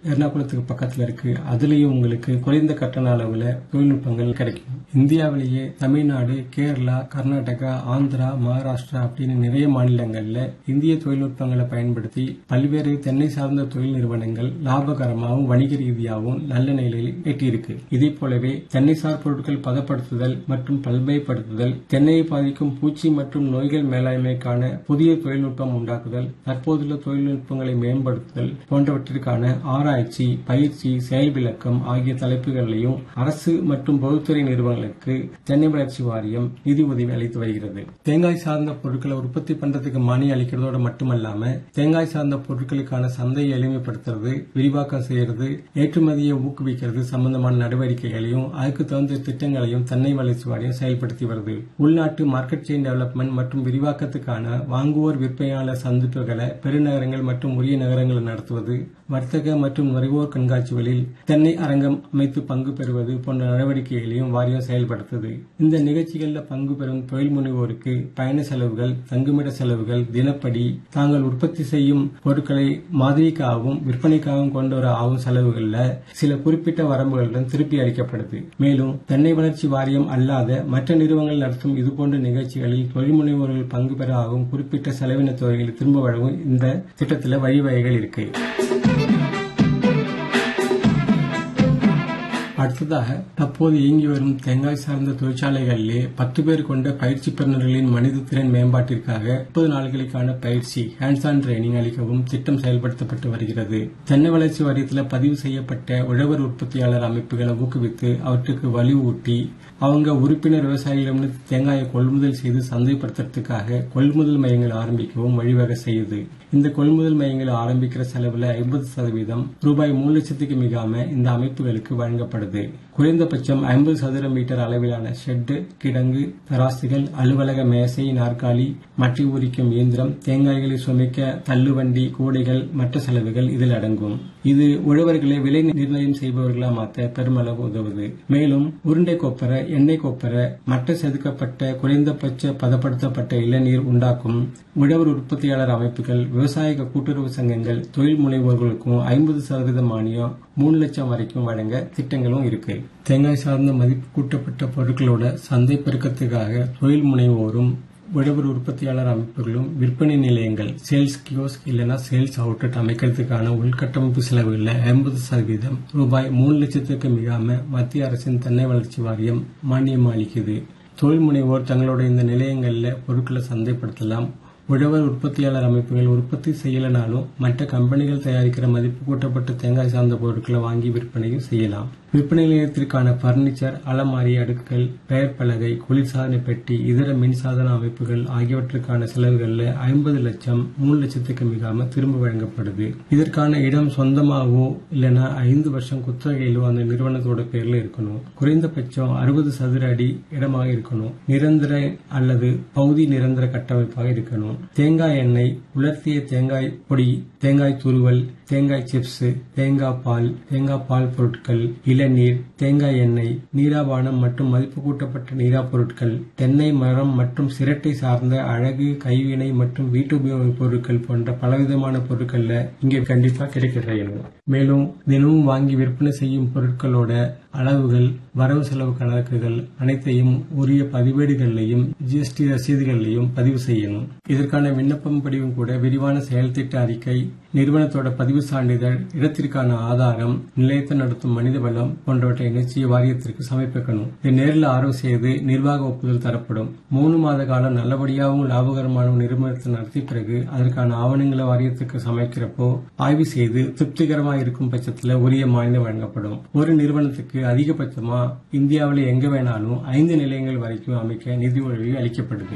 எர்ணாகுளத்துக்கு பக்கத்துல இருக்கு அதுலயும் உங்களுக்கு குறைந்த கட்டண அளவுல தொழில்நுட்பங்கள் கிடைக்கும் இந்தியாவிலேயே தமிழ்நாடு கேரளா கர்நாடகா ஆந்திரா மகாராஷ்டிரா அப்படின்னு நிறைய மாநிலங்கள்ல இந்திய தொழில்நுட்பங்களை பயன்படுத்தி பல்வேறு தென்னை சார்ந்த தொழில் நிறுவனங்கள் லாபகரமாகவும் வணிக ரீதியாகவும் நல்ல நிலையில் எட்டியிருக்கு இதே போலவே தென்னை சார் பொருட்கள் பதப்படுத்துதல் மற்றும் பல்வகைப்படுத்துதல் தென்னையை பாதிக்கும் பூச்சி மற்றும் நோய்கள் மேலாண்மைக்கான புதிய தொழில்நுட்பம் உண்டாக்குதல் தற்போதுள்ள தொழில்நுட்பங்களை மேம்படுத்துதல் போன்றவற்றிற்கான ஆராய்ச்சி பயிற்சி செயல் விளக்கம் ஆகிய தலைப்புகளையும் அரசு மற்றும் பொதுத்துறை நிறுவனங்களுக்கு தென்னை வளர்ச்சி வாரியம் நிதி உதவி அளித்து வருகிறது தேங்காய் சார்ந்த பொருட்களை உற்பத்தி பண்றதுக்கு மானியம் அளிக்கிறதோட மட்டுமல்லாம தேங்காய் சார்ந்த பொருட்களுக்கான சந்தையை எளிமைப்படுத்துறது விரிவாக்கம் செய்யறது ஏற்றுமதியை ஊக்குவிக்கிறது சம்பந்தமான நடவடிக்கைகளையும் அதுக்கு தகுந்த திட்டங்களையும் தென்னை வளர்ச்சி வாரியம் செயல்படுத்தி வருது உள்நாட்டு மார்க்கெட் செயின் டெவலப்மெண்ட் மற்றும் விரிவாக்கத்துக்கான வாங்குவோர் விற்பனையாளர் சந்திப்புகளை பெருநகரங்கள் மற்றும் உரிய நகரங்களில் நடத்துவது வர்த்தக மற்றும் நுகர்வோர் கண்காட்சிகளில் தென்னை அரங்கம் அமைத்து பங்கு பெறுவது போன்ற நடவடிக்கைகளையும் வாரியம் செயல்படுத்துது இந்த நிகழ்ச்சிகளில் பங்கு பெறும் தொழில் முனைவோருக்கு பயண செலவுகள் தங்குமிட செலவுகள் தினப்படி தாங்கள் உற்பத்தி செய்யும் பொருட்களை மாதிரிக்காகவும் விற்பனைக்காகவும் கொண்டு வர ஆகும் செலவுகள்ல சில குறிப்பிட்ட வரம்புகளுடன் திருப்பி அளிக்கப்படுது மேலும் தென்னை வளர்ச்சி வாரியம் அல்லாத மற்ற நிறுவனங்கள் நடத்தும் இதுபோன்ற நிகழ்ச்சிகளில் தொழில் முனைவோர்கள் பங்கு பெற ஆகும் குறிப்பிட்ட செலவின தொகைகளை திரும்ப வழங்கும் இந்த திட்டத்தில் வழிவகைகள் இருக்கு அடுத்ததாக தற்போது இயங்கி வரும் தேங்காய் சார்ந்த தொழிற்சாலைகளிலே பத்து பேர் கொண்ட பயிற்சி பெறுநர்களின் மனித திறன் மேம்பாட்டிற்காக முப்பது நாட்களுக்கான பயிற்சி ஹேண்ட்ஸ் ஆன் ட்ரைனிங் அளிக்கவும் திட்டம் செயல்படுத்தப்பட்டு வருகிறது தென்னை வளர்ச்சி வாரியத்தில் பதிவு செய்யப்பட்ட உழவர் உற்பத்தியாளர் அமைப்புகளை ஊக்குவித்து அவற்றுக்கு வலுவூட்டி அவங்க உறுப்பினர் விவசாயிகளிடமிருந்து தேங்காயை கொள்முதல் செய்து சந்தைப்படுத்துறதுக்காக கொள்முதல் மையங்கள் ஆரம்பிக்கவும் வழிவகை செய்யுது இந்த கொள்முதல் மையங்களை ஆரம்பிக்கிற செலவுல ஐம்பது சதவீதம் ரூபாய் மூணு லட்சத்துக்கு மிகாம இந்த அமைப்புகளுக்கு வழங்கப்படுது குறைந்தபட்சம் ஐம்பது சதுர மீட்டர் அளவிலான ஷெட்டு கிடங்கு தராசுகள் அலுவலக மேசை நாற்காலி மட்டி உரிக்கும் இயந்திரம் தேங்காய்களை சுமைக்க தள்ளுவண்டி கூடைகள் மற்ற செலவுகள் இதில் அடங்கும் இது உழவர்களை விலை நிர்ணயம் செய்பவர்களா மாற்ற பெருமளவு உதவுது மேலும் உருண்டை கொப்பரை எண்ணெய் கொப்பரை மட்ட செதுக்கப்பட்ட குறைந்தபட்ச பதப்படுத்தப்பட்ட இளநீர் உண்டாக்கும் உழவர் உற்பத்தியாளர் அமைப்புகள் விவசாய கூட்டுறவு சங்கங்கள் தொழில் முனைவோர்களுக்கும் ஐம்பது சதவீத மானியம் மூணு லட்சம் வரைக்கும் வழங்க திட்டங்களும் இருக்கு தேங்காய் சார்ந்த மதிப்பு கூட்டப்பட்ட பொருட்களோட சந்தை பெருக்கத்துக்காக தொழில் முனைவோரும் உழவர் உற்பத்தியாளர் அமைப்புகளும் விற்பனை நிலையங்கள் சேல்ஸ் கியோஸ்க் இல்லைன்னா சேல்ஸ் அவுட்லெட் அமைக்கிறதுக்கான உள்கட்டமைப்பு செலவுகளில் ஐம்பது சதவீதம் ரூபாய் மூணு லட்சத்துக்கு மிகாம மத்திய அரசின் தென்னை வளர்ச்சி வாரியம் மானியம் அளிக்குது தொழில் முனைவோர் தங்களோட இந்த நிலையங்களில் பொருட்களை சந்தைப்படுத்தலாம் உழவர் உற்பத்தியாளர் அமைப்புகள் உற்பத்தி செய்யலனாலும் மற்ற கம்பெனிகள் தயாரிக்கிற மதிப்பு கூட்டப்பட்ட தேங்காய் சார்ந்த பொருட்களை வாங்கி விற்பனையும் செய்யலாம் விற்பனை நிலையத்திற்கான பர்னிச்சர் அலமாரி அடுக்குகள் பெயர் பலகை குளிர்சாதன பெட்டி இதர மின்சாதன அமைப்புகள் ஆகியவற்றுக்கான செலவுகளில் ஐம்பது லட்சம் மூணு லட்சத்துக்கு மிகாம திரும்ப வழங்கப்படுது இதற்கான இடம் சொந்தமாகவோ இல்லைன்னா ஐந்து வருஷம் குத்தகையிலோ அந்த நிறுவனத்தோட பேர்ல இருக்கணும் குறைந்தபட்சம் அறுபது சதுர அடி இடமாக இருக்கணும் நிரந்தர அல்லது பகுதி நிரந்தர கட்டமைப்பாக இருக்கணும் தேங்காய் எண்ணெய் உலர்த்திய தேங்காய் பொடி தேங்காய் துருவல் தேங்காய் சிப்ஸ் தேங்காய் பால் தேங்காய் பால் பொருட்கள் இளநீர் தேங்காய் எண்ணெய் நீராபானம் மற்றும் மதிப்பு கூட்டப்பட்ட நீரா பொருட்கள் தென்னை மரம் மற்றும் சிரட்டை சார்ந்த அழகு கைவினை மற்றும் வீட்டு உபயோக பொருட்கள் போன்ற பலவிதமான பொருட்கள்ல இங்கே கண்டிப்பா கிடைக்க செய்யணும் மேலும் தினமும் வாங்கி விற்பனை செய்யும் பொருட்களோட அளவுகள் வரவு செலவு கணக்குகள் அனைத்தையும் உரிய பதிவேடுகளையும் ஜிஎஸ்டி ரசீதுகளையும் பதிவு செய்யணும் இதற்கான விண்ணப்பம் படிவும் கூட விரிவான செயல் திட்ட அறிக்கை நிறுவனத்தோட பதிவு சான்றிதழ் இடத்திற்கான ஆதாரம் நிலையத்தை நடத்தும் மனித வளம் போன்றவற்றை இணைச்சி வாரியத்திற்கு சமர்ப்பிக்கணும் இது நேரில் ஆர்வம் செய்து நிர்வாக ஒப்புதல் தரப்படும் மூணு மாத காலம் நல்லபடியாகவும் லாபகரமான நிறுவனத்தை நடத்திய பிறகு அதற்கான ஆவணங்களை வாரியத்துக்கு சமைக்கிறப்போ ஆய்வு செய்து திருப்திகரமாக இருக்கும் பட்சத்தில் உரிய மானியம் வழங்கப்படும் ஒரு நிறுவனத்துக்கு அதிகபட்சமா இந்தியாவில் எங்க வேணாலும் ஐந்து நிலையங்கள் வரைக்கும் அமைக்க நிதி உதவி அளிக்கப்படுது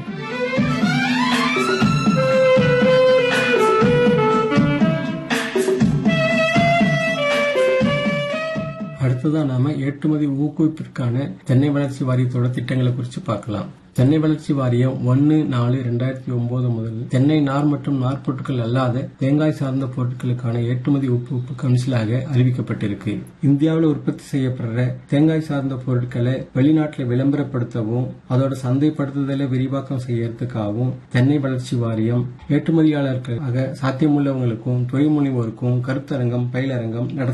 அடுத்ததா நாம ஏற்றுமதி ஊக்குவிப்பிற்கான தென்னை வளர்ச்சி வாரியத்தோட திட்டங்களை குறித்து பார்க்கலாம் தென்னை வளர்ச்சி வாரியம் ஒன்னு நாலு ரெண்டாயிரத்தி ஒன்பது முதல் தென்னை நார் மற்றும் நார் பொருட்கள் அல்லாத தேங்காய் சார்ந்த பொருட்களுக்கான ஏற்றுமதி ஒப்புவிப்பு கவுன்சிலாக அறிவிக்கப்பட்டிருக்கு இந்தியாவில் உற்பத்தி செய்யப்படுற தேங்காய் சார்ந்த பொருட்களை வெளிநாட்டில் விளம்பரப்படுத்தவும் அதோட சந்தைப்படுத்துதலை விரிவாக்கம் செய்யறதுக்காகவும் தென்னை வளர்ச்சி வாரியம் ஏற்றுமதியாளர்களுக்காக சாத்தியமுள்ளவங்களுக்கும் தொழில் முனைவோருக்கும் கருத்தரங்கம் பயிலரங்கம் நடத்த